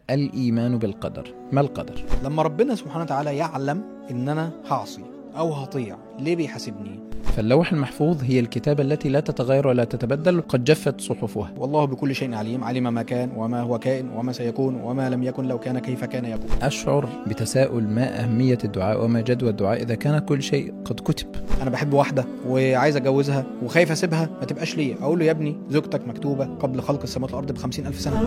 الإيمان بالقدر ما القدر؟ لما ربنا سبحانه وتعالى يعلم ان انا هعصي او هطيع ليه بيحاسبني فاللوح المحفوظ هي الكتابة التي لا تتغير ولا تتبدل قد جفت صحفها والله بكل شيء عليم علم ما كان وما هو كائن وما سيكون وما لم يكن لو كان كيف كان يكون أشعر بتساؤل ما أهمية الدعاء وما جدوى الدعاء إذا كان كل شيء قد كتب انا بحب واحده وعايز اتجوزها وخايف اسيبها ما تبقاش ليا اقول له يا ابني زوجتك مكتوبه قبل خلق السماوات والارض ب ألف سنه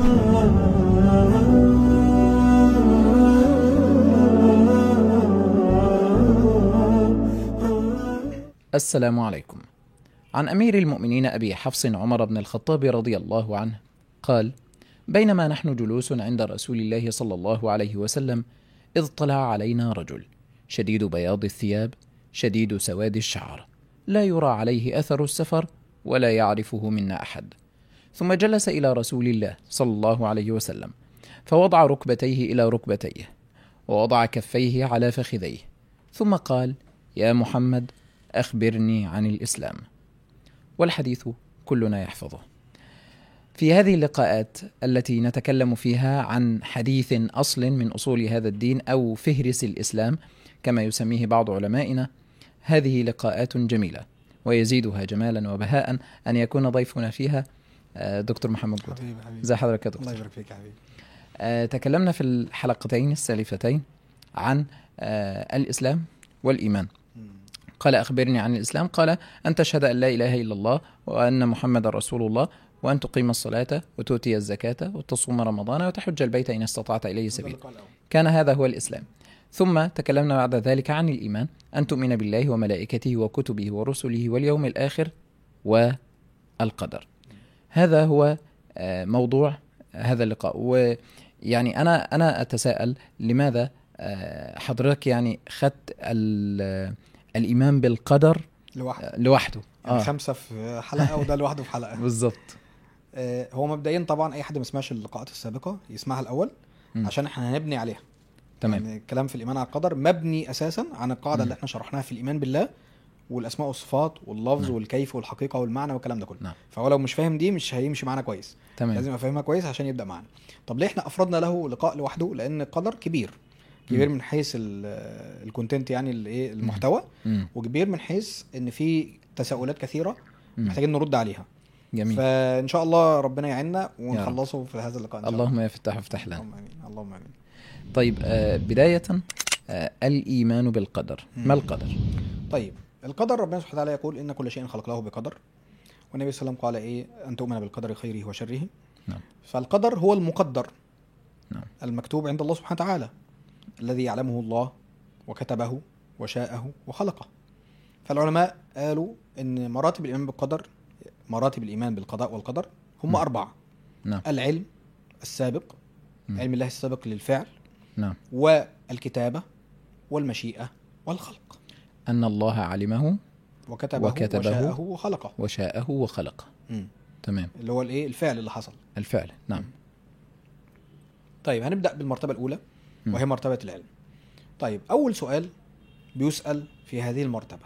السلام عليكم عن أمير المؤمنين أبي حفص عمر بن الخطاب رضي الله عنه قال بينما نحن جلوس عند رسول الله صلى الله عليه وسلم إذ طلع علينا رجل شديد بياض الثياب شديد سواد الشعر لا يرى عليه أثر السفر ولا يعرفه منا أحد ثم جلس إلى رسول الله صلى الله عليه وسلم فوضع ركبتيه إلى ركبتيه ووضع كفيه على فخذيه ثم قال يا محمد أخبرني عن الإسلام والحديث كلنا يحفظه في هذه اللقاءات التي نتكلم فيها عن حديث أصل من أصول هذا الدين أو فهرس الإسلام كما يسميه بعض علمائنا هذه لقاءات جميلة ويزيدها جمالا وبهاء أن يكون ضيفنا فيها آه، دكتور محمد جود حبيبي حبيبي ازي حضرتك يا الله دكتور يبارك فيك يا حبيبي آه، تكلمنا في الحلقتين السالفتين عن آه، الإسلام والإيمان مم. قال أخبرني عن الإسلام قال أن تشهد أن لا إله إلا الله وأن محمد رسول الله وأن تقيم الصلاة وتؤتي الزكاة وتصوم رمضان وتحج البيت إن استطعت إليه سبيلا اللقاء الأول. كان هذا هو الإسلام ثم تكلمنا بعد ذلك عن الإيمان أن تؤمن بالله وملائكته وكتبه ورسله واليوم الآخر والقدر هذا هو آه، موضوع هذا اللقاء ويعني أنا أنا أتساءل لماذا آه، حضرتك يعني خدت ال- الإيمان بالقدر لوحده آه، لوحده يعني آه خمسه في حلقه وده لوحده في حلقه بالظبط آه، هو مبدئيا طبعا اي حد ما سمعش اللقاءات السابقه يسمعها الاول مم. عشان احنا هنبني عليها تمام يعني الكلام في الايمان على القدر مبني اساسا عن القاعده مم. اللي احنا شرحناها في الايمان بالله والاسماء والصفات واللفظ نعم. والكيف والحقيقه والمعنى والكلام ده كله نعم. فهو لو مش فاهم دي مش هيمشي معانا كويس تمام لازم يبقى فاهمها كويس عشان يبدا معانا طب ليه احنا افردنا له لقاء لوحده لان القدر كبير كبير مم. من حيث الكونتنت يعني الايه المحتوى مم. وكبير من حيث ان في تساؤلات كثيره مم. محتاجين نرد عليها جميل فان شاء الله ربنا يعيننا ونخلصه في هذا اللقاء إن شاء الله. اللهم يا فتاح افتح لنا اللهم امين اللهم امين طيب آه، بداية آه، الإيمان بالقدر مم. ما القدر؟ طيب القدر ربنا سبحانه وتعالى يقول ان كل شيء خلقناه بقدر والنبي صلى الله عليه وسلم قال ايه ان تؤمن بالقدر خيره وشره نعم. فالقدر هو المقدر نعم. المكتوب عند الله سبحانه وتعالى الذي يعلمه الله وكتبه وشاءه وخلقه فالعلماء قالوا ان مراتب الايمان بالقدر مراتب الايمان بالقضاء والقدر هم نعم. اربعه نعم العلم السابق مم. علم الله السابق للفعل نعم والكتابه والمشيئه والخلق أن الله علمه وكتبه, وكتبه وشاءه وخلقه وشاءه وخلقه مم. تمام اللي هو الايه الفعل اللي حصل الفعل نعم طيب هنبدا بالمرتبه الاولى مم. وهي مرتبه العلم طيب اول سؤال بيسال في هذه المرتبه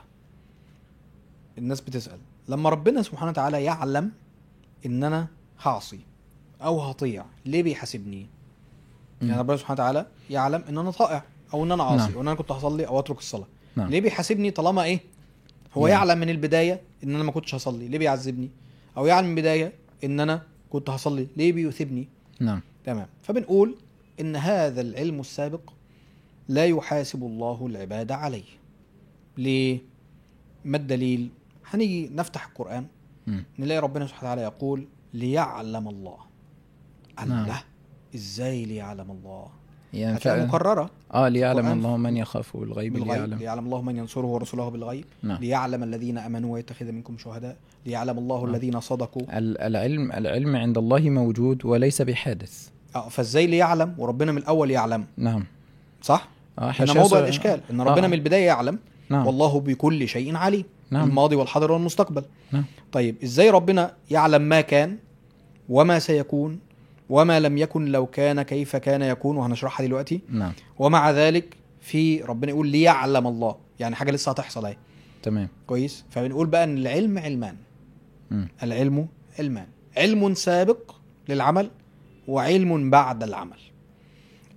الناس بتسال لما ربنا سبحانه وتعالى يعلم ان انا هعصي او هطيع ليه بيحاسبني مم. يعني ربنا سبحانه وتعالى يعلم ان انا طائع او ان انا عاصي نعم. وان انا كنت هصلي او اترك الصلاه نعم ليه بيحاسبني طالما ايه هو نعم. يعلم من البدايه ان انا ما كنتش هصلي ليه بيعذبني او يعلم من البدايه ان انا كنت هصلي ليه بيثيبني نعم تمام فبنقول ان هذا العلم السابق لا يحاسب الله العباد عليه ليه ما الدليل هنيجي نفتح القرآن مم. نلاقي ربنا سبحانه وتعالى يقول ليعلم الله نعم. الله ازاي ليعلم الله يعني هتلاقي فعلا مكررة اه ليعلم القرآن الله من يخاف بالغيب بالغيب ليعلم ليعلم الله من ينصره ورسله بالغيب نعم ليعلم الذين امنوا ويتخذ منكم شهداء ليعلم الله نعم. الذين صدقوا ال- العلم العلم عند الله موجود وليس بحادث اه فازاي ليعلم وربنا من الاول يعلم نعم صح اه هنا حاشا موضوع سؤال- الاشكال ان ربنا آه. من البدايه يعلم نعم والله بكل شيء عليم نعم الماضي والحاضر والمستقبل نعم. طيب ازاي ربنا يعلم ما كان وما سيكون وما لم يكن لو كان كيف كان يكون وهنشرحها دلوقتي نعم ومع ذلك في ربنا يقول ليعلم الله يعني حاجه لسه هتحصل اهي تمام كويس فبنقول بقى ان العلم علمان مم. العلم علمان علم سابق للعمل وعلم بعد العمل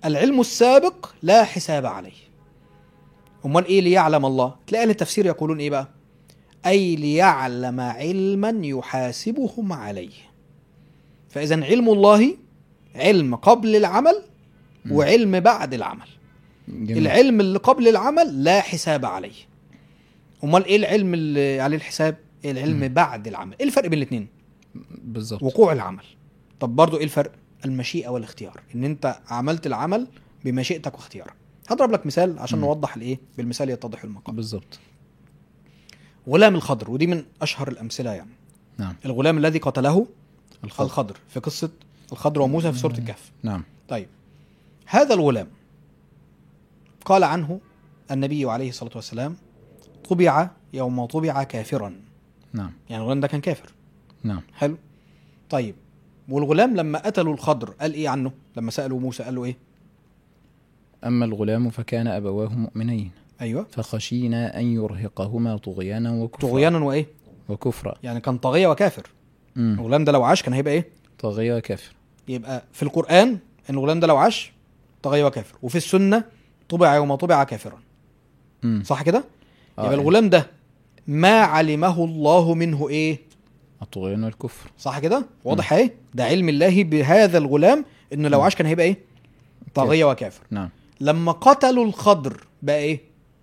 العلم السابق لا حساب عليه امال ايه ليعلم الله تلاقي اهل التفسير يقولون ايه بقى اي ليعلم علما يحاسبهم عليه فاذا علم الله علم قبل العمل وعلم بعد العمل جميل. العلم اللي قبل العمل لا حساب عليه امال ايه العلم اللي عليه الحساب العلم مم. بعد العمل ايه الفرق بين الاثنين بالظبط وقوع العمل طب برضو ايه الفرق المشيئه والاختيار ان انت عملت العمل بمشيئتك واختيارك هضرب لك مثال عشان مم. نوضح الايه بالمثال يتضح المقام بالظبط غلام الخضر ودي من اشهر الامثله يعني نعم الغلام الذي قتله الخضر الخضر في قصه الخضر وموسى في سوره الكهف نعم طيب هذا الغلام قال عنه النبي عليه الصلاه والسلام طبع يوم طبع كافرا نعم يعني الغلام ده كان كافر نعم حلو طيب والغلام لما قتلوا الخضر قال ايه عنه لما سالوا موسى قال له ايه أما الغلام فكان أبواه مؤمنين ايوه فخشينا أن يرهقهما طغيانا وكفرا طغيانا وايه وكفرا يعني كان طاغيه وكافر مم. الغلام ده لو عاش كان هيبقى ايه طاغية وكافر يبقى في القران ان الغلام ده لو عاش طاغيه وكافر وفي السنه طبع يوم طبع كافرا مم. صح كده آه، يبقى الغلام ده ما علمه الله منه ايه الطغيان والكفر صح كده واضح ايه ده علم الله بهذا الغلام انه لو مم. عاش كان هيبقى ايه طاغيه وكافر نعم لما قتلوا الخضر بقى ايه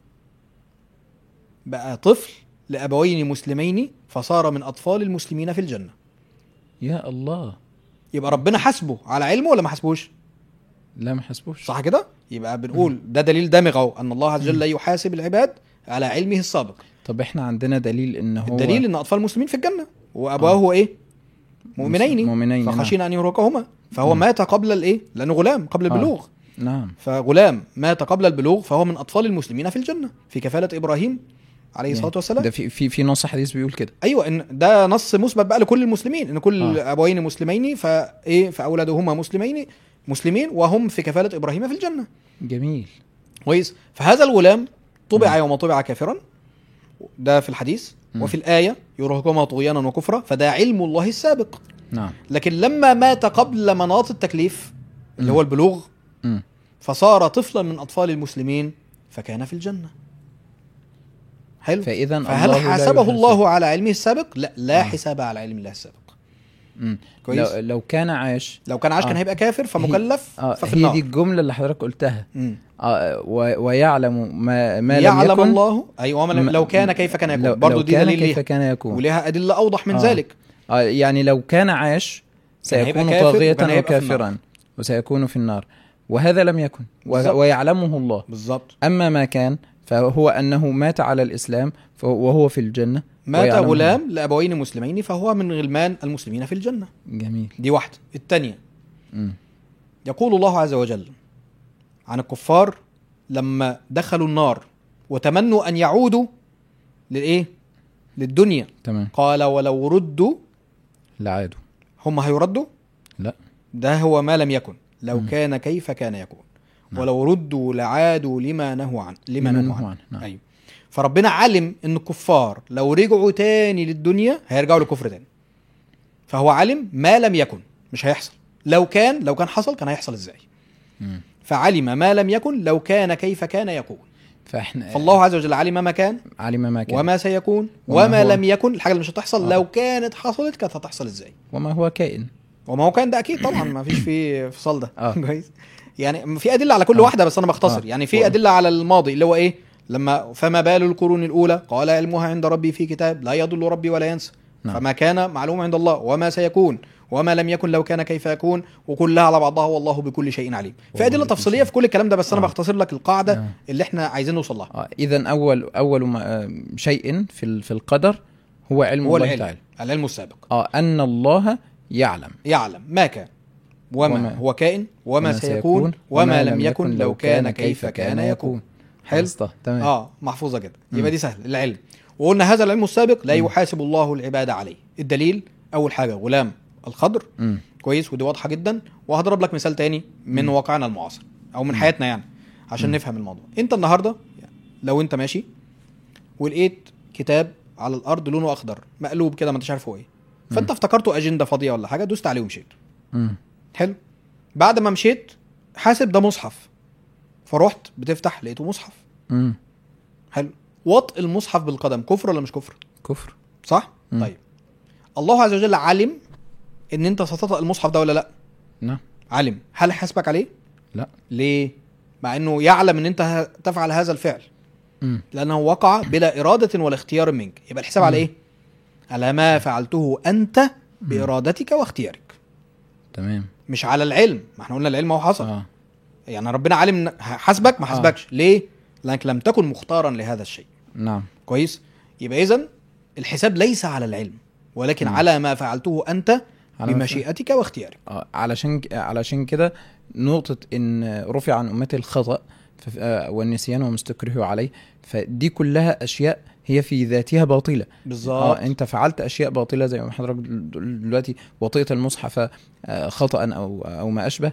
بقى طفل لابوين مسلمين فصار من اطفال المسلمين في الجنه يا الله يبقى ربنا حاسبه على علمه ولا ما حاسبوش لا ما حسبوش صح كده يبقى بنقول ده دليل دامغ اهو ان الله عز وجل لا يحاسب العباد على علمه السابق طب احنا عندنا دليل ان هو الدليل ان اطفال المسلمين في الجنه وابواه ايه مؤمنين مؤمنين نعم. فخشينا ان يرهقهما فهو مم. مات قبل الايه لانه غلام قبل آه. البلوغ نعم فغلام مات قبل البلوغ فهو من اطفال المسلمين في الجنه في كفاله ابراهيم عليه الصلاه والسلام ده في في في نص حديث بيقول كده ايوه ان ده نص مثبت بقى لكل المسلمين ان كل آه. آه. ابوين مسلمين فايه فاولادهما مسلمين مسلمين وهم في كفاله ابراهيم في الجنه جميل كويس فهذا الغلام طبع مم. يوم طبع كافرا ده في الحديث مم. وفي الايه يرهقهما طغيانا وكفرا فده علم الله السابق نعم لكن لما مات قبل مناط التكليف اللي مم. هو البلوغ مم. فصار طفلا من اطفال المسلمين فكان في الجنه حلو فاذا فهل الله لا حاسبه يحاسب. الله على علمه السابق لا لا آه. حساب على علم الله السابق مم. كويس. لو, لو كان عاش لو كان عاش كان آه. هيبقى كافر فمكلف اه ففي هي النار دي الجمله اللي حضرتك قلتها مم. آه و- ويعلم ما ما لم يعلم يكن الله ايوه وما لم- ما- لو كان كيف كان يكون لو, برضه لو دي كان دليل كيف ليها كان يكون ولها ادله اوضح من آه. ذلك آه يعني لو كان عاش كان هيبقى سيكون كافر طاغية وكان هيبقى في النار. وكافرا وسيكون في النار وهذا لم يكن و- بالظبط. ويعلمه الله بالظبط أما ما كان فهو أنه مات على الإسلام فهو- وهو في الجنة مات ويعلمه غلام لابوين مسلمين فهو من غلمان المسلمين في الجنه الله. جميل دي واحده الثانيه مم. يقول الله عز وجل عن الكفار لما دخلوا النار وتمنوا ان يعودوا للايه للدنيا تمام قال ولو ردوا لا عادوا هم هيردوا لا ده هو ما لم يكن لو مم. كان كيف كان يكون نعم. ولو ردوا لعادوا لما نهوا عنه لما لما نهوا نهوا عنه عنه، نعم. ايوه فربنا علم ان الكفار لو رجعوا تاني للدنيا هيرجعوا للكفر تاني فهو علم ما لم يكن مش هيحصل لو كان لو كان حصل كان هيحصل ازاي مم. فعلم ما لم يكن لو كان كيف كان يكون فاحنا فالله عز وجل علم ما كان علم ما كان وما سيكون وما وما هو. لم يكن الحاجه اللي مش هتحصل آه. لو كانت حصلت كانت هتحصل ازاي وما هو كائن وما هو كان ده اكيد طبعا ما فيش فيه فصال ده آه. كويس يعني في ادله على كل آه. واحده بس انا بختصر آه. يعني في ادله على الماضي اللي هو ايه لما فما بال القرون الاولى قال علمها عند ربي في كتاب لا يضل ربي ولا ينسى نعم. فما كان معلوم عند الله وما سيكون وما لم يكن لو كان كيف يكون وكلها على بعضها والله بكل شيء عليم في والله ادله بكل تفصيليه شيء. في كل الكلام ده بس انا آه. بختصر لك القاعده آه. اللي احنا عايزين نوصل لها آه. إذا أول أول ما آه، شيء في ال- في القدر هو علم هو الله العلم تعالى العلم السابق آه أن الله يعلم يعلم ما كان وما, وما- هو كائن وما, سيكون وما لم يكن لو كان كيف كان يكون حلو خلصتها. تمام اه محفوظه كده مم. يبقى دي سهل العلم وقلنا هذا العلم السابق لا مم. يحاسب الله العباد عليه الدليل اول حاجه غلام الخضر مم. كويس ودي واضحه جدا وهضرب لك مثال تاني من مم. واقعنا المعاصر او من مم. حياتنا يعني عشان مم. نفهم الموضوع انت النهارده لو انت ماشي ولقيت كتاب على الارض لونه اخضر مقلوب كده ما انتش عارف هو ايه فانت مم. افتكرته اجنده فاضيه ولا حاجه دوست عليه ومشيت مم. حلو بعد ما مشيت حاسب ده مصحف فرحت بتفتح لقيته مصحف امم حلو وطء المصحف بالقدم كفر ولا مش كفر كفر صح مم. طيب الله عز وجل علم ان انت ستطأ المصحف ده ولا لا نعم علم هل حاسبك عليه لا ليه مع انه يعلم ان انت ه- تفعل هذا الفعل امم لانه وقع بلا اراده ولا اختيار منك يبقى الحساب على مم. ايه على ما فعلته انت بارادتك واختيارك تمام مش على العلم ما احنا قلنا العلم هو حصل اه يعني ربنا عالم إن- حاسبك ما آه. حاسبكش ليه لانك لم تكن مختارا لهذا الشيء نعم كويس يبقى اذا الحساب ليس على العلم ولكن مم. على ما فعلته انت على ما بمشيئتك واختيارك آه، علشان علشان كده نقطة إن رفع عن أمتي الخطأ ف- آه، والنسيان وما استكرهوا عليه فدي كلها أشياء هي في ذاتها باطلة بالظبط اه انت فعلت اشياء باطله زي ما حضرتك دل- دلوقتي وطئت المصحف آه، خطا او او ما اشبه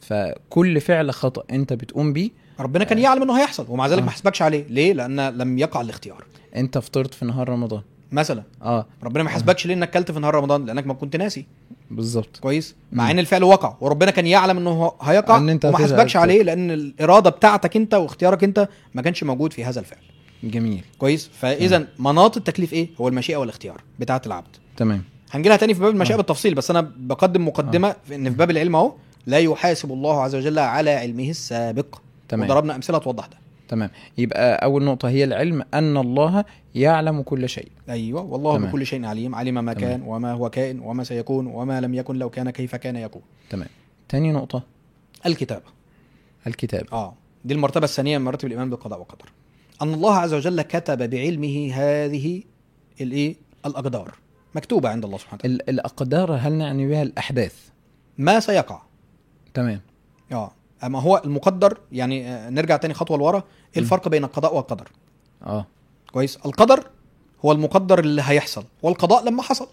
فكل فعل خطا انت بتقوم بيه ربنا كان يعلم انه هيحصل ومع ذلك آه. ما حسبكش عليه ليه لان لم يقع الاختيار انت فطرت في نهار رمضان مثلا اه ربنا ما حسبكش ليه انك كلت في نهار رمضان لانك ما كنت ناسي بالظبط كويس مع مم. ان الفعل وقع وربنا كان يعلم انه هو- هيقع إن أنت وما هتزعل حسبكش كده. عليه لان الاراده بتاعتك انت واختيارك انت ما كانش موجود في هذا الفعل جميل كويس فاذا مناط التكليف ايه هو المشيئه والاختيار بتاعه العبد تمام هنجي لها تاني في باب المشيئه آه. بالتفصيل بس انا بقدم مقدمه في ان في باب العلم اهو لا يحاسب الله عز وجل على علمه السابق تمام وضربنا امثله توضح ده تمام يبقى اول نقطه هي العلم ان الله يعلم كل شيء ايوه والله تمام. بكل شيء عليم علم ما تمام. كان وما هو كائن وما سيكون وما لم يكن لو كان كيف كان يكون تمام تاني نقطه الكتابه الكتاب اه دي المرتبه الثانيه من مراتب الايمان بالقضاء والقدر ان الله عز وجل كتب بعلمه هذه الايه الاقدار مكتوبه عند الله سبحانه وتعالى ال- الاقدار هل نعني بها الاحداث ما سيقع تمام اه اما هو المقدر يعني آه، نرجع تاني خطوه لورا ايه الفرق بين القضاء والقدر اه كويس القدر هو المقدر اللي هيحصل والقضاء لما حصل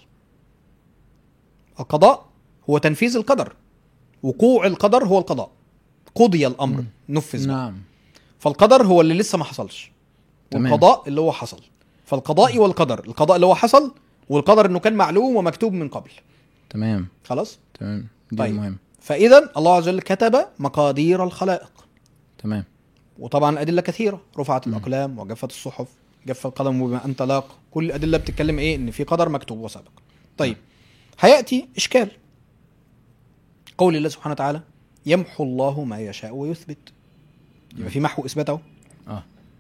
القضاء هو تنفيذ القدر وقوع القدر هو القضاء قضي الامر مم. نفذ بقى. نعم فالقدر هو اللي لسه ما حصلش تمام. والقضاء اللي هو حصل فالقضاء والقدر القضاء اللي هو حصل والقدر انه كان معلوم ومكتوب من قبل تمام خلاص تمام دي طيب. مهم فاذا الله عز وجل كتب مقادير الخلائق تمام وطبعا ادله كثيره رفعت مم. الاقلام وجفت الصحف جف القلم بما انت لاق كل الادله بتتكلم ايه ان في قدر مكتوب وسابق طيب هياتي اشكال قول الله سبحانه وتعالى يمحو الله ما يشاء ويثبت يبقى في محو اثبات اهو اه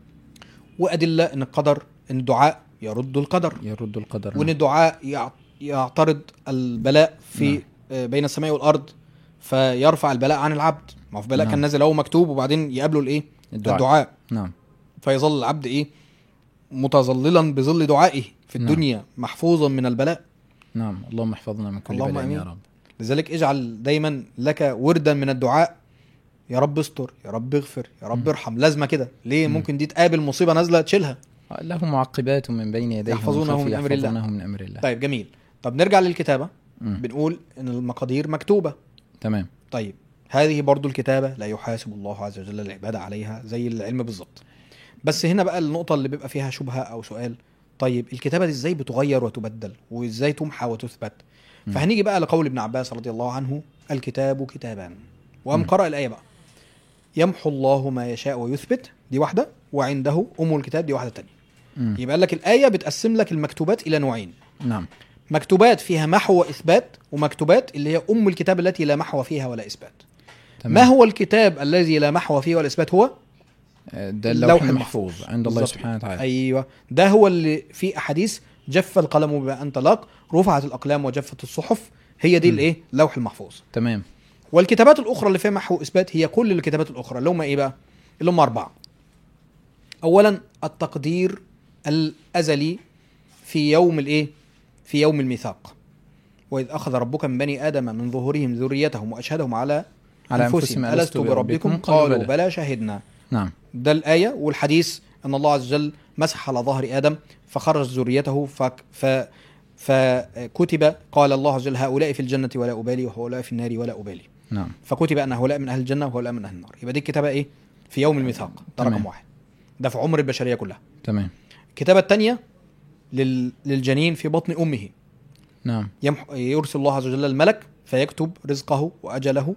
وادله ان القدر ان الدعاء يرد القدر يرد القدر وان نعم. الدعاء يع- يعترض البلاء في نعم. آه، بين السماء والارض فيرفع البلاء عن العبد ما هو في بلاء نعم. كان نازل هو مكتوب وبعدين يقابله الايه الدعاء. الدعاء نعم فيظل العبد ايه متظللا بظل دعائه في نعم. الدنيا محفوظا من البلاء نعم اللهم احفظنا من كل اللهم بلاء يا آمين. رب لذلك اجعل دايما لك وردا من الدعاء يا رب استر يا رب اغفر يا رب مم. ارحم لازمه كده ليه مم. ممكن دي تقابل مصيبه نازله تشيلها له معقبات من بين يديه يحفظونه ومن من خلفه أمر الله. يحفظونه من امر الله طيب جميل طب نرجع للكتابه مم. بنقول ان المقادير مكتوبه تمام طيب هذه برضو الكتابة لا يحاسب الله عز وجل العباد عليها زي العلم بالظبط بس هنا بقى النقطة اللي بيبقى فيها شبهة أو سؤال طيب الكتابة دي ازاي بتغير وتبدل وازاي تمحى وتثبت مم. فهنيجي بقى لقول ابن عباس رضي الله عنه الكتاب كتابان وقام مم. قرأ الآية بقى يمحو الله ما يشاء ويثبت دي واحدة وعنده أم الكتاب دي واحدة تانية مم. يبقى قال لك الآية بتقسم لك المكتوبات إلى نوعين نعم مكتوبات فيها محو وإثبات ومكتوبات اللي هي أم الكتاب التي لا محو فيها ولا إثبات تمام. ما هو الكتاب الذي لا محو فيه ولا اثبات هو آه، ده اللوح اللوح المحفوظ. المحفوظ عند الله بالظبط. سبحانه وتعالى ايوه ده هو اللي في احاديث جف القلم بما ان طلاق رفعت الاقلام وجفت الصحف هي دي مم. الايه اللوح المحفوظ تمام والكتابات الاخرى اللي فيها محو اثبات هي كل الكتابات الاخرى اللي هم ايه بقى اللي هم اربعه اولا التقدير الازلي في يوم الايه في يوم الميثاق واذ اخذ ربك من بني ادم من ظهورهم ذريتهم واشهدهم على على انفسهم أنفسهم الست بربكم قالوا بلى شهدنا نعم ده الآية والحديث أن الله عز وجل مسح على ظهر آدم فخرج ذريته فك ف فكتب قال الله عز وجل هؤلاء في الجنة ولا أبالي وهؤلاء في النار ولا أبالي نعم فكتب أن هؤلاء من أهل الجنة وهؤلاء من أهل النار يبقى دي الكتابة إيه في يوم الميثاق ده تمام. رقم واحد ده في عمر البشرية كلها تمام الكتابة الثانية لل... للجنين في بطن أمه نعم يمح... يرسل الله عز وجل الملك فيكتب رزقه وأجله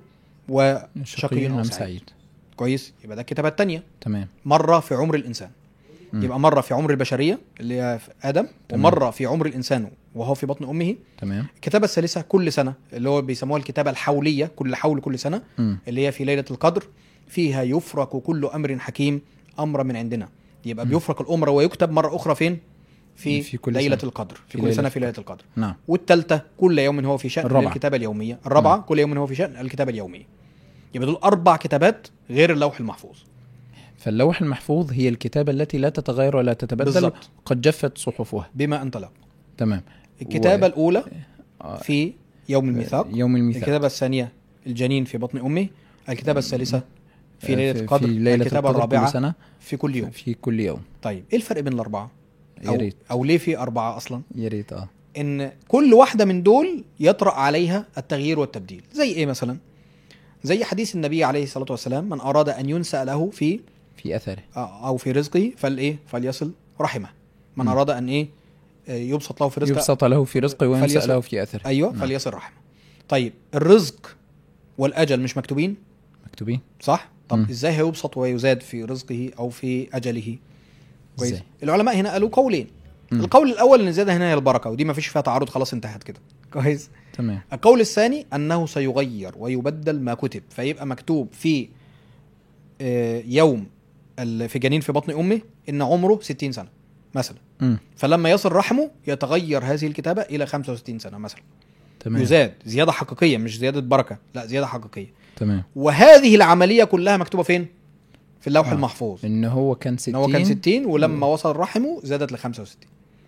وشقي شقي أو أم سعيد سعيد كويس يبقى ده الكتابه الثانيه تمام مره في عمر الانسان مم. يبقى مره في عمر البشريه اللي هي في ادم تمام. ومره في عمر الانسان وهو في بطن امه تمام الكتابه الثالثه كل سنه اللي هو بيسموها الكتابه الحوليه كل حول كل سنه مم. اللي هي في ليله القدر فيها يفرق كل امر حكيم امر من عندنا يبقى مم. بيفرق الامر ويكتب مره اخرى فين في, في كل ليله سنة. القدر في, في كل ليلة سنه في ليله القدر نعم والثالثه كل يوم هو في شان الرابعة. الكتابه اليوميه الرابعه مم. كل يوم هو في شان الكتابه اليوميه يبقى دول اربع كتابات غير اللوح المحفوظ فاللوح المحفوظ هي الكتابة التي لا تتغير ولا تتبدل بالظبط. قد جفت صحفها بما انت لا تمام الكتابه و- الاولى آه، في يوم الميثاق يوم الميثاق الكتابه الثانيه الجنين في بطن امه الكتابه الثالثه في آه، ليله القدر في ليلة الكتابه القدر الرابعه كل سنة في كل يوم في كل يوم طيب ايه الفرق بين الاربعه يا او, ريت أو ليه في اربعه اصلا يا ريت اه ان كل واحده من دول يطرا عليها التغيير والتبديل زي ايه مثلا زي حديث النبي عليه الصلاه والسلام من اراد ان ينسى له في في اثره او في رزقه فالايه فليصل رحمه من م. اراد ان ايه آه، يبسط له في رزقه يبسط له في رزقه وينسأ فليصل- له في اثره ايوه نعم. فليصل رحمه طيب الرزق والاجل مش مكتوبين مكتوبين صح طب م. ازاي هيبسط ويزاد في رزقه او في اجله كويس ازاي العلماء هنا قالوا قولين م. القول الاول ان الزياده هنا هي البركه ودي ما فيش فيها تعارض خلاص انتهت كده كويس تمام القول الثاني انه سيغير ويبدل ما كتب فيبقى مكتوب في آه، يوم ال- في جنين في بطن امه ان عمره 60 سنه مثلا مم. فلما يصل رحمه يتغير هذه الكتابه الى 65 سنه مثلا تمام يزاد زياده حقيقيه مش زياده بركه لا زياده حقيقيه تمام وهذه العمليه كلها مكتوبه فين في اللوح آه. آه. المحفوظ ان هو كان 60 ان هو كان 60 ولما وصل رحمه زادت ل 65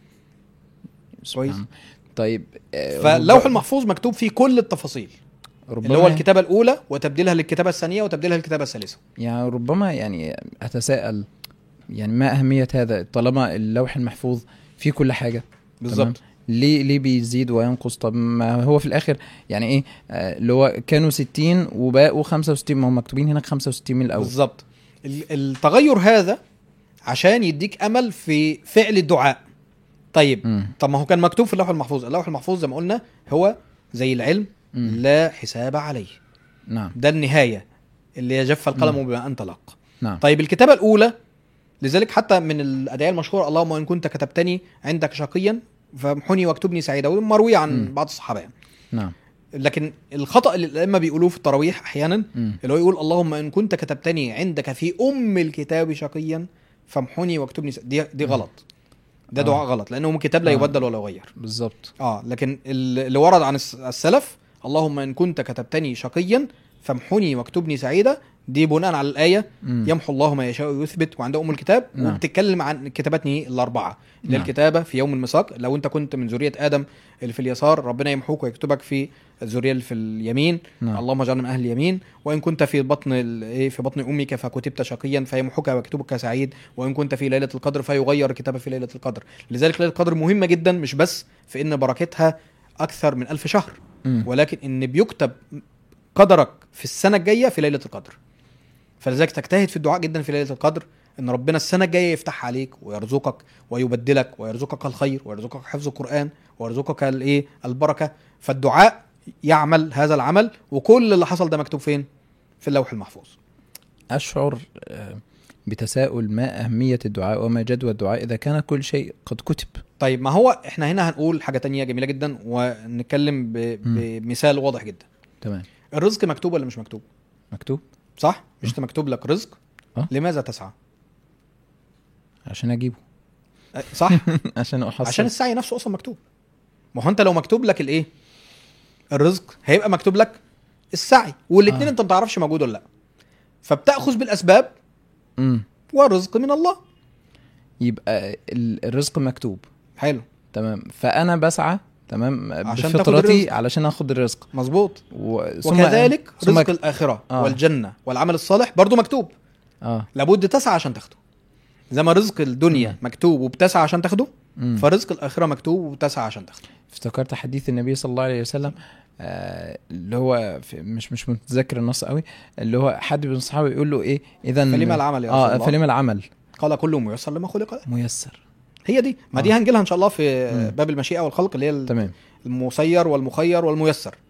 سبحان كويس. الله. طيب آه، فاللوح رب- المحفوظ مكتوب فيه كل التفاصيل ربما اللي هو الكتابه الاولى وتبديلها للكتابه الثانيه وتبديلها للكتابه الثالثه يعني ربما يعني اتساءل يعني ما اهميه هذا طالما اللوح المحفوظ فيه كل حاجه بالظبط ليه ليه بيزيد وينقص طب ما هو في الاخر يعني ايه آه، اللي هو كانوا 60 وبقوا 65 ما هم مكتوبين هناك 65 من الاول بالظبط ال- التغير هذا عشان يديك امل في فعل الدعاء طيب مم. طب ما هو كان مكتوب في اللوح المحفوظ اللوح المحفوظ زي ما قلنا هو زي العلم مم. لا حساب عليه نعم ده النهايه اللي يجف القلم مم. بما انطلق نعم طيب الكتابه الاولى لذلك حتى من الادعيه المشهوره اللهم ان كنت كتبتني عندك شقيا فامحني واكتبني سعيدا ومروي عن مم. بعض الصحابه يعني. نعم لكن الخطا اللي الائمه بيقولوه في التراويح احيانا مم. اللي هو يقول اللهم ان كنت كتبتني عندك في ام الكتاب شقيا فامحني واكتبني س... دي دي مم. غلط ده آه. دعاء غلط لانه كتاب لا آه. يبدل ولا يغير بالظبط اه لكن ال- اللي ورد عن الس- السلف اللهم ان كنت كتبتني شقيا فامحني واكتبني سعيدا دي بناء على الايه مم. يمحو الله ما يشاء ويثبت وعند ام الكتاب نعم. وبتتكلم عن كتابتني الاربعه اللي نعم. الكتابه في يوم الميثاق لو انت كنت من ذريه ادم اللي في اليسار ربنا يمحوك ويكتبك في الذريه اللي في اليمين نعم. اللهم اجعلنا من اهل اليمين وان كنت في بطن ال- ايه في بطن امك فكتبت شقيا فيمحوك ويكتبك سعيد وان كنت في ليله القدر فيغير الكتابه في ليله القدر لذلك ليله القدر مهمه جدا مش بس في ان بركتها اكثر من ألف شهر مم. ولكن ان بيكتب قدرك في السنه الجايه في ليله القدر فلذلك تجتهد في الدعاء جدا في ليله القدر ان ربنا السنه الجايه يفتح عليك ويرزقك ويبدلك ويرزقك الخير ويرزقك حفظ القران ويرزقك الايه البركه فالدعاء يعمل هذا العمل وكل اللي حصل ده مكتوب فين في اللوح المحفوظ اشعر آه، بتساؤل ما اهميه الدعاء وما جدوى الدعاء اذا كان كل شيء قد كتب طيب ما هو احنا هنا هنقول حاجه تانية جميله جدا ونتكلم ب... بمثال واضح جدا تمام الرزق مكتوب ولا مش مكتوب مكتوب صح مش انت مكتوب لك رزق أه. لماذا تسعى عشان اجيبه أه، صح عشان احصل عشان السعي نفسه اصلا مكتوب ما هو انت لو مكتوب لك الايه الرزق هيبقى مكتوب لك السعي والاثنين آه. انت ما تعرفش موجود ولا لا فبتاخذ بالاسباب مم. والرزق من الله يبقى ال- الرزق مكتوب حلو تمام فانا بسعى تمام عشان تاخد بفطرتي الرزق. علشان اخد الرزق مظبوط و... ثم- وكذلك ثم رزق الاخره آه. والجنه والعمل الصالح برضو مكتوب اه لابد تسعى عشان تاخده زي ما رزق الدنيا مم. مكتوب وبتسعى عشان تاخده مم. فرزق الاخره مكتوب وبتسعى عشان تاخده افتكرت حديث النبي صلى الله عليه وسلم آه اللي هو في مش مش متذكر النص قوي اللي هو حد من الصحابه يقول له ايه اذا فلما العمل يا رسول اه الله فلما العمل قال كل ميسر لما خلق له ميسر هي دي ما دي آه. هنجي لها ان شاء الله في مم. باب المشيئه والخلق اللي هي تمام المسير والمخير والميسر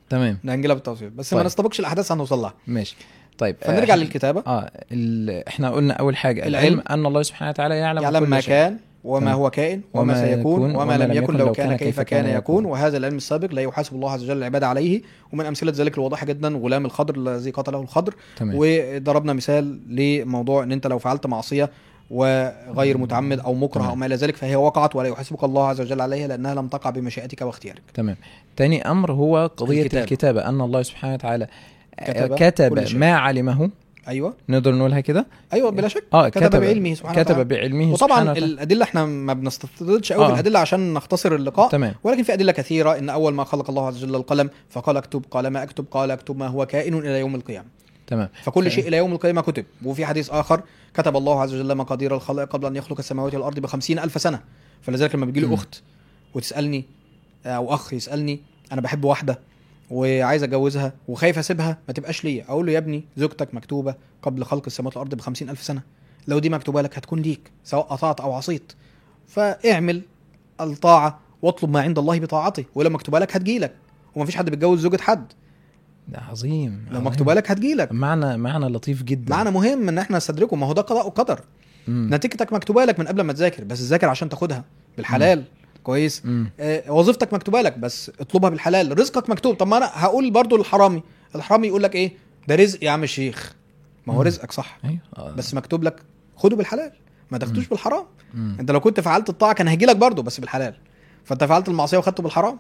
تمام هنجيلها بالتفصيل بس ما طيب. نستبقش الاحداث هنوصل لها ماشي طيب فنرجع آه، للكتابه اه ال... احنا قلنا اول حاجه العلم. العلم ان الله سبحانه وتعالى يعلم, يعلم كل ما شيء. كان وما تمام. هو كائن وما وما سيكون يكون وما لم يكن لو كان كيف كان يكون يكون. وهذا العلم السابق لا يحاسب الله عز وجل العباد عليه ومن امثله ذلك الواضحه جدا غلام الخضر الذي قتله الخضر تمام وضربنا مثال لموضوع ان انت لو فعلت معصيه وغير متعمد او مكره تمام. او ما الى ذلك فهي وقعت ولا يحاسبك الله عز وجل عليها لانها لم تقع بمشيئتك واختيارك تمام تاني امر هو قضيه الكتابة. الكتابه, الكتابة. ان الله سبحانه وتعالى كتب كتب, كل شيء. ما علمه ايوه نقدر نقولها كده ايوه بلا شك اه كتب بعلمه سبحانه كتب وتعالى. بعلمه وطبعا سبحانه وتعالى. الادله احنا ما بنستطردش قوي آه. بالادله عشان نختصر اللقاء تمام ولكن في ادله كثيره ان اول ما خلق الله عز وجل القلم فقال اكتب قال ما اكتب قال اكتب ما هو كائن الى يوم القيامه تمام فكل ف- شيء الى يوم القيامه كتب وفي حديث اخر كتب الله عز وجل مقادير الخلائق قبل ان يخلق السماوات والارض بخمسين الف سنه فلذلك لما بيجي لي مم. اخت وتسالني او اخ يسالني انا بحب واحده وعايز اتجوزها وخايف اسيبها ما تبقاش ليا اقول له يا ابني زوجتك مكتوبه قبل خلق السماوات والارض بخمسين الف سنه لو دي مكتوبه لك هتكون ليك سواء اطعت او عصيت فاعمل الطاعه واطلب ما عند الله بطاعته ولو مكتوبه لك هتجيلك ومفيش حد بيتجوز زوجة حد ده عظيم لو عظيم. مكتوبه لك هتجيلك معنى معنى لطيف جدا معنى مهم ان احنا نستدركه ما هو ده قضاء وقدر مم. نتيجتك مكتوبه لك من قبل ما تذاكر بس تذاكر عشان تاخدها بالحلال كويس مم. آه وظيفتك مكتوبه لك بس اطلبها بالحلال رزقك مكتوب طب ما انا هقول برضو للحرامي الحرامي يقول لك ايه ده رزق يا عم الشيخ ما هو مم. رزقك صح ايوه آه. بس مكتوب لك خده بالحلال ما تاخدوش مم. بالحرام مم. انت لو كنت فعلت الطاعه كان هيجي لك برضه بس بالحلال فانت فعلت المعصيه وخدته بالحرام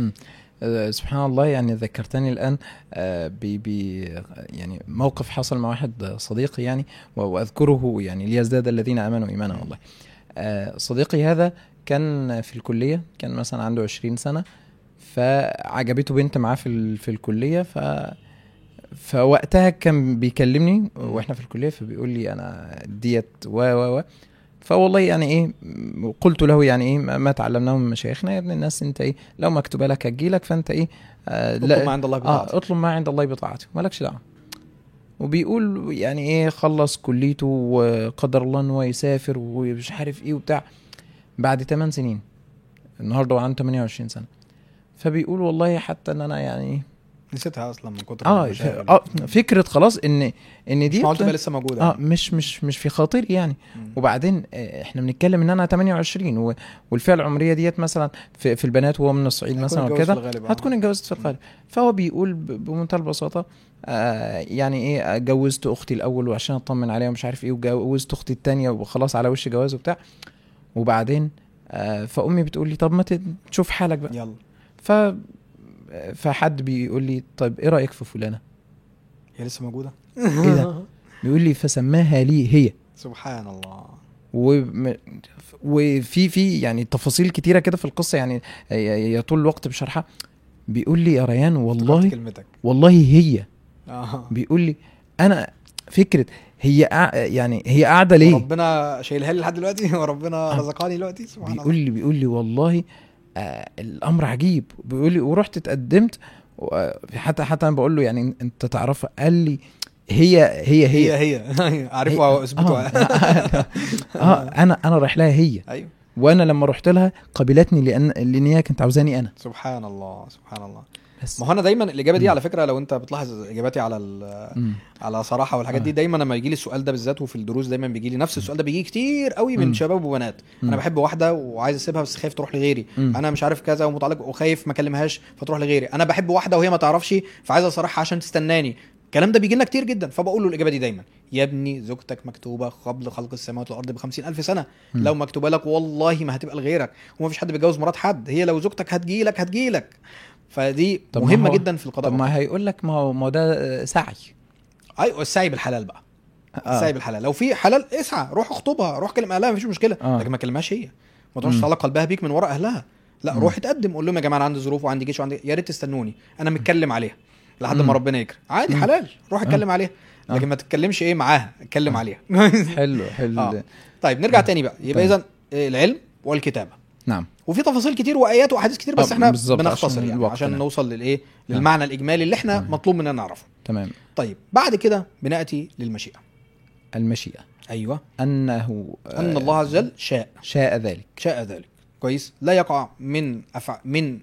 آه، سبحان الله يعني ذكرتني الان آه، ب ب يعني موقف حصل مع واحد صديقي يعني و- واذكره يعني ليزداد الذين امنوا ايمانا والله آه، صديقي هذا كان في الكليه كان مثلا عنده 20 سنه فعجبته بنت معاه في ال- في الكليه ف فوقتها كان بيكلمني واحنا في الكليه فبيقول لي انا ديت و و و فوالله يعني ايه م- قلت له يعني ايه ما ما تعلمناه من مشايخنا يا ابن الناس انت ايه لو مكتوبه لك هتجيلك فانت ايه آه اطلب ما عند الله بطاعته اه اطلب ما عند الله بطاعته مالكش دعوه وبيقول يعني ايه خلص كليته وقدر الله ان هو يسافر ومش عارف ايه وبتاع بعد 8 سنين النهارده هو عنده 28 سنه فبيقول والله حتى ان انا يعني نسيتها اصلا من كتر اه ف- المشاغل. اه فكره خلاص ان ان دي ما قلت بقى لسه موجوده اه مش مش مش في خاطري يعني مم. وبعدين آه، احنا بنتكلم ان انا 28 و- والفئه العمريه ديت مثلا في, في البنات وهو من الصعيد هيكون مثلا اتجوز وكده في الغالب، آه. هتكون اتجوزت في الغالب فهو بيقول ب- بمنتهى البساطه آه يعني ايه جوزت اختي الاول وعشان اطمن عليها ومش عارف ايه وجوزت اختي الثانيه وخلاص على وش جواز وبتاع وبعدين آه فامي بتقول لي طب ما ت- تشوف حالك بقى يلا ف فحد بيقول لي طيب ايه رايك في فلانه هي لسه موجوده ايه ده بيقول لي فسماها لي هي سبحان الله وم... وفي في يعني تفاصيل كتيره كده في القصه يعني ي- يطول الوقت بشرحها بيقول لي يا ريان افتكرت والله كلمتك والله هي اه بيقول لي انا فكره هي قاع- يعني هي قاعده ليه ربنا شايلها لي لحد دلوقتي وربنا رزقاني دلوقتي سبحان بيقول الله لي بيقول لي والله آه الامر عجيب بيقول لي ورحت اتقدمت و- حتى حتى انا بقول له يعني انت تعرفها قال لي هي هي هي, هي هي عارفها آه. واثبتها اه انا انا رايح لها هي ايوه وانا لما رحت لها قابلتني لان لان هي كانت عاوزاني انا سبحان الله سبحان الله بس ما هو انا دايما الاجابه دي مم. على فكره لو انت بتلاحظ اجاباتي على ال- مم. على صراحه والحاجات آه. دي دايما لما يجي لي السؤال ده بالذات وفي الدروس دايما بيجي لي نفس السؤال ده بيجي كتير قوي من مم. شباب وبنات مم. انا بحب واحده وعايز اسيبها بس خايف تروح لغيري مم. انا مش عارف كذا ومتعلق وخايف ما اكلمهاش فتروح لغيري انا بحب واحده وهي ما تعرفش فعايز اصارحها عشان تستناني الكلام ده بيجي لنا كتير جدا فبقول له الاجابه دي دايما يا ابني زوجتك مكتوبه قبل خلق السماوات والارض ب ألف سنه مم. لو مكتوبه لك والله ما هتبقى لغيرك ومفيش حد بيتجوز مرات حد هي لو زوجتك هتجيلك هتجيلك فدي طب ما مهمه هو- جدا في القضاء طب ما هيقول لك ما هو ما هو ده آه، سعي ايوه السعي بالحلال بقى آه. السعي بالحلال لو في حلال اسعى روح اخطبها روح كلم اهلها مفيش مشكله آه. لكن ما تكلمهاش هي ما تروحش مم. تعلق قلبها بيك من وراء اهلها لا مم. روح اتقدم قول لهم يا جماعه انا عندي ظروف وعندي جيش وعندي يا ريت تستنوني انا متكلم عليها لحد مم. ما ربنا يكرم عادي مم. حلال روح آه. اتكلم عليها آه. لكن ما تتكلمش ايه معاها اتكلم آه. عليها حلو حلو آه. ده. طيب نرجع تاني بقى يبقى طيب. اذا العلم والكتابه نعم وفي تفاصيل كتير وايات واحاديث كتير بس آه، احنا بالظبط، بنختصر عشان يعني الوقت، عشان نعم. نوصل للايه نعم. للمعنى الاجمالي اللي احنا نعم. مطلوب مننا نعرفه تمام طيب بعد كده بناتي للمشيئه المشيئه ايوه انه آه، ان الله عز وجل شاء شاء ذلك شاء ذلك كويس لا يقع من أفع... من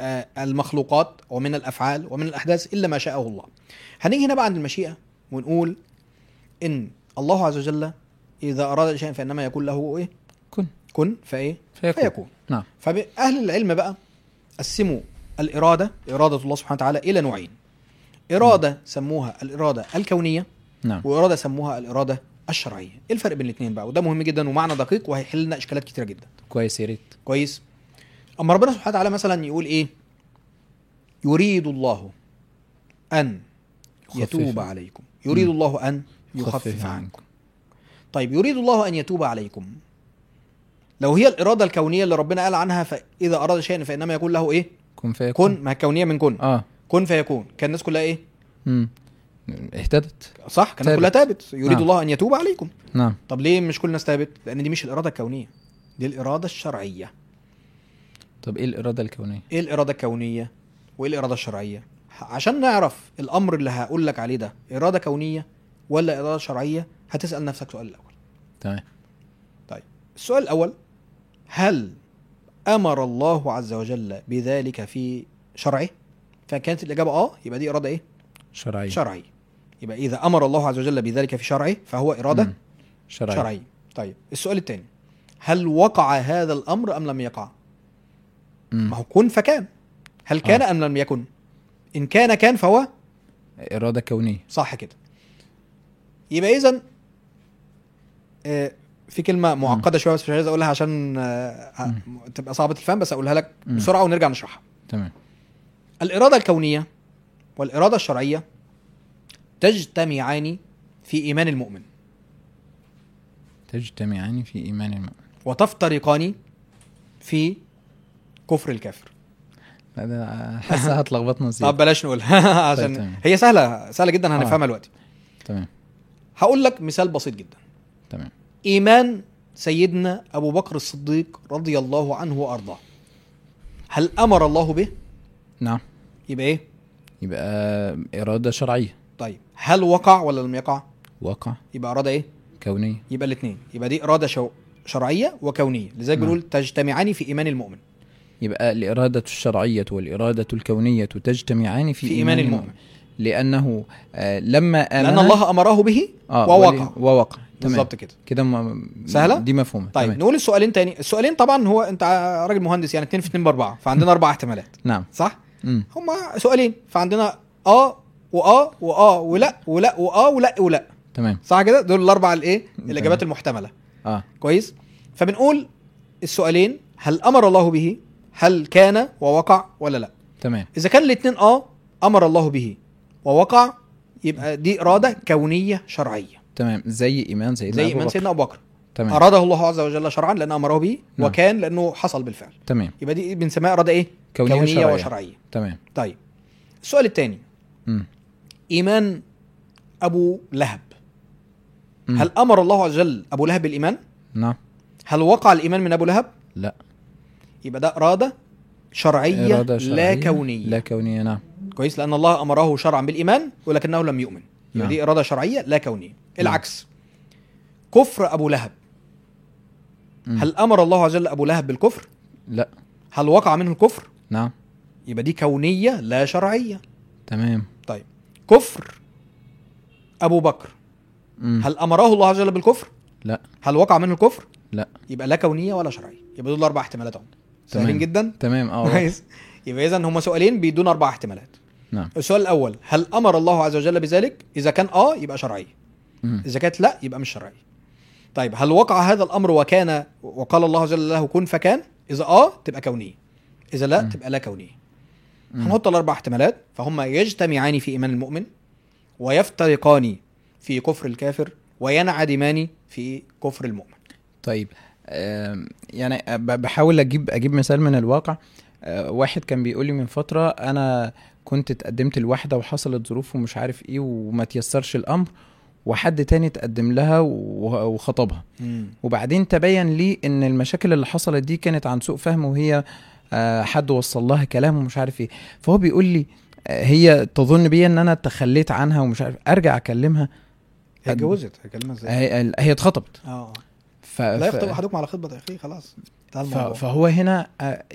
آه، المخلوقات ومن الافعال ومن الاحداث الا ما شاءه الله هنيجي هنا بقى عند المشيئه ونقول ان الله عز وجل اذا اراد شيئا فانما يكون له ايه كن كن فايه فيكون, فيكون نعم فاهل العلم بقى قسموا الاراده اراده الله سبحانه وتعالى الى نوعين اراده سموها الاراده الكونيه نعم واراده سموها الاراده الشرعيه ايه الفرق بين الاثنين بقى وده مهم جدا ومعنى دقيق وهيحل لنا اشكالات كتيره جدا كويس يا ريت كويس اما ربنا سبحانه وتعالى مثلا يقول ايه يريد الله ان يتوب يخفف. عليكم يريد مم. الله ان يخفف عنكم طيب يريد الله ان يتوب عليكم لو هي الاراده الكونيه اللي ربنا قال عنها فاذا اراد شيئا فانما يكون له ايه كن فيكون كن ما هي كونيه من كن اه كن فيكون كان الناس كلها ايه امم اهتدت صح كان الناس كلها تابت. تابت يريد نعم. الله ان يتوب عليكم نعم طب ليه مش كل الناس تابت لان دي مش الاراده الكونيه دي الاراده الشرعيه طب ايه الاراده الكونيه ايه الاراده الكونيه وايه الاراده الشرعيه عشان نعرف الامر اللي هقول لك عليه ده اراده كونيه ولا اراده شرعيه هتسال نفسك سؤال الاول تمام السؤال الاول هل امر الله عز وجل بذلك في شرعه فكانت الاجابه اه يبقى دي اراده ايه شرعيه شرعيه يبقى اذا امر الله عز وجل بذلك في شرعه فهو اراده مم. شرعيه شرعيه طيب السؤال الثاني هل وقع هذا الامر ام لم يقع مم. ما هو كن فكان هل كان ام لم يكن ان كان كان فهو اراده كونيه صح كده يبقى اذا في كلمه معقده شويه بس مش عايز اقولها عشان آه، ه- تبقى صعبه الفهم بس اقولها لك مم. بسرعه ونرجع نشرحها تمام الاراده الكونيه والاراده الشرعيه تجتمعان في ايمان المؤمن تجتمعان في ايمان المؤمن وتفترقان في كفر الكافر لا ده حاسه هتلخبطنا طب زياده بلاش نقولها عشان تمام. هي سهله سهله جدا هنفهمها دلوقتي تمام هقول لك مثال بسيط جدا تمام ايمان سيدنا ابو بكر الصديق رضي الله عنه وارضاه هل امر الله به نعم يبقى ايه يبقى اراده شرعيه طيب هل وقع ولا لم يقع واقع يبقى اراده ايه كونيه يبقى الاثنين يبقى دي اراده شو... شرعيه وكونيه لذلك نعم. بنقول تجتمعان في ايمان المؤمن يبقى الإرادة الشرعية والإرادة الكونية تجتمعان في, في ايمان المؤمن لأنه آه لما آمن لان الله امره به آه ووقع. ولي- ووقع تمام بالظبط كده كده م... سهلة؟ دي مفهومة طيب تمام. نقول السؤالين تاني السؤالين طبعا هو انت راجل مهندس يعني 2 في 2 باربعه فعندنا اربع احتمالات نعم صح مم. هما سؤالين فعندنا اه واه واه ولا ولا واه ولا ولا تمام صح كده دول الاربع الايه تمام. الاجابات المحتمله اه كويس فبنقول السؤالين هل امر الله به هل كان ووقع ولا لا تمام اذا كان الاثنين اه امر الله به ووقع يبقى دي اراده كونيه شرعيه تمام زي إيمان سيدنا زي أبو ايمان بكر. سيدنا ابو بكر تمام اراده الله عز وجل شرعا لان امره به نعم. وكان لانه حصل بالفعل تمام يبقى دي بنسميها اراده ايه كونية, كونيه شرعية. وشرعيه تمام طيب السؤال الثاني مم. ايمان ابو لهب مم. هل امر الله عز وجل ابو لهب بالايمان نعم هل وقع الايمان من ابو لهب لا يبقى ده اراده شرعيه, إرادة شرعية لا كونيه لا كونية نعم كويس لان الله امره شرعا بالايمان ولكنه لم يؤمن يبقى نعم. دي اراده شرعيه لا كونيه العكس كفر ابو لهب مم. هل امر الله عز وجل ابو لهب بالكفر لا هل وقع منه الكفر نعم يبقى دي كونيه لا شرعيه تمام طيب كفر ابو بكر مم. هل امره الله عز وجل بالكفر لا هل وقع منه الكفر لا يبقى لا كونيه ولا شرعيه يبقى دول اربع احتمالات اهم سهلين تمام. جدا تمام اه واضح. كويس يبقى اذا هم سؤالين بيدون اربع احتمالات نعم السؤال الاول هل امر الله عز وجل بذلك اذا كان اه يبقى شرعيه مم. اذا كانت لا يبقى مش شرعيه طيب هل وقع هذا الامر وكان وقال الله عز وجل له كن فكان اذا اه تبقى كونيه اذا لا مم. تبقى لا كونيه مم. هنحط الاربع احتمالات فهم يجتمعان في ايمان المؤمن ويفترقان في كفر الكافر وينعدمان في كفر المؤمن طيب آم، يعني ب- بحاول اجيب اجيب مثال من الواقع آه، واحد كان بيقول لي من فتره انا كنت اتقدمت لواحده وحصلت ظروف ومش عارف ايه وما تيسرش الامر وحد تاني اتقدم لها و- وخطبها وبعدين تبين لي ان المشاكل اللي حصلت دي كانت عن سوء فهم وهي آه، حد وصل لها كلام ومش عارف ايه فهو بيقول لي آه، هي تظن بيا ان انا تخليت عنها ومش عارف ارجع اكلمها هي اتجوزت هيكلمها ازاي؟ هي, هي اتخطبت اه ف... لا ف- يخطب احدكم على خطبه اخيه خلاص انتهى ف... الموضوع فهو هنا آه،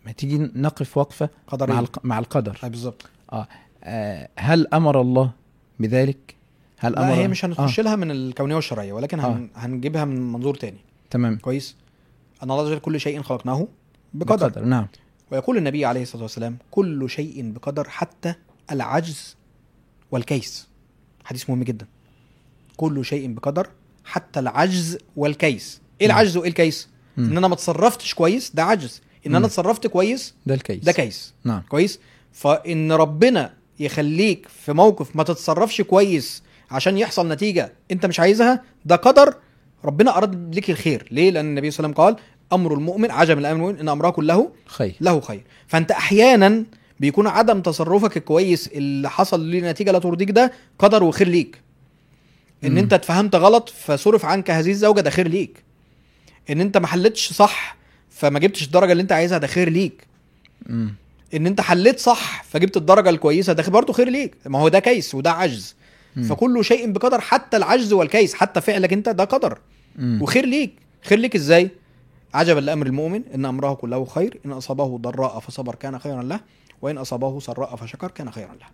ما تيجي نقف وقفه قدرية مع الق- مع القدر أي بالظبط آه هل امر الله بذلك هل امر لا هي مش هنخش آه. لها من الكونيه والشرعيه ولكن هن... هنجيبها من منظور تاني تمام كويس ان الله عز وجل كل شيء خلقناه بقدر, بقدر نعم ويقول النبي عليه الصلاه والسلام كل شيء بقدر حتى العجز والكيس حديث مهم جدا كل شيء بقدر حتى العجز والكيس ايه نعم. العجز وايه الكيس مم. ان انا ما تصرفتش كويس ده عجز ان مم. انا اتصرفت كويس ده الكيس ده كيس نعم كويس فان ربنا يخليك في موقف ما تتصرفش كويس عشان يحصل نتيجه انت مش عايزها ده قدر ربنا اراد لك الخير ليه لان النبي صلى الله عليه وسلم قال امر المؤمن عجب الامر المؤمن ان امره كله خير له خير فانت احيانا بيكون عدم تصرفك الكويس اللي حصل ليه نتيجه لا ترضيك ده قدر وخير ليك ان مم. انت اتفهمت غلط فصرف عنك هذه الزوجه ده خير ليك ان انت ما حلتش صح فما جبتش الدرجه اللي انت عايزها ده خير ليك مم. ان انت حليت صح فجبت الدرجه الكويسه ده برضه خير ليك ما هو ده كيس وده عجز مم. فكل شيء بقدر حتى العجز والكيس حتى فعلك انت ده قدر مم. وخير ليك خير ليك ازاي عجبا لامر المؤمن ان امره كله خير ان اصابه ضراء فصبر كان خيرا له وان اصابه سراء فشكر كان خيرا له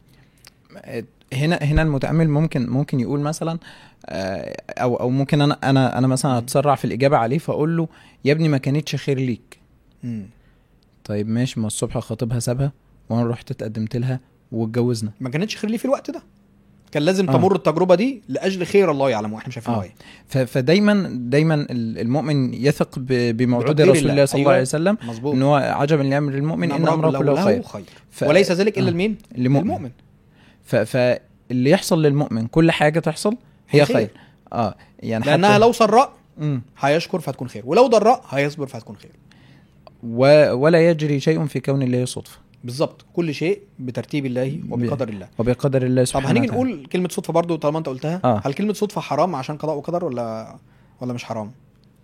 هنا هنا المتامل ممكن ممكن يقول مثلا آه، او او ممكن انا انا انا مثلا اتسرع في الاجابه عليه فاقول له يا ابني ما كانتش خير ليك مم. طيب ماشي ما الصبح خطيبها سابها وانا رحت اتقدمت لها واتجوزنا ما كانتش خير ليه في الوقت ده كان لازم آه. تمر التجربه دي لاجل خير الله يعلم واحنا مش عارفين آه. هو ايه ف- فدايما دايما ال- المؤمن يثق ب- بموعود بتقدير رسول الله. الله صلى الله أيوة. عليه وسلم مظبوط ان هو عجبا لامر المؤمن ان امره كله خير خير ف- وليس ذلك الا آه. لمين؟ لمؤمن للمؤمن ف- فاللي يحصل للمؤمن كل حاجه تحصل هي خير. خير اه يعني لانها حتى لو سراء مم. هيشكر فهتكون خير ولو ضراء هيصبر فهتكون خير و... ولا يجري شيء في كون الله صدفه بالظبط كل شيء بترتيب الله وبقدر الله وبقدر الله طب سبحانه هنيجي وتعالى. نقول كلمه صدفه برضو طالما انت قلتها آه. هل كلمه صدفه حرام عشان قضاء وقدر ولا ولا مش حرام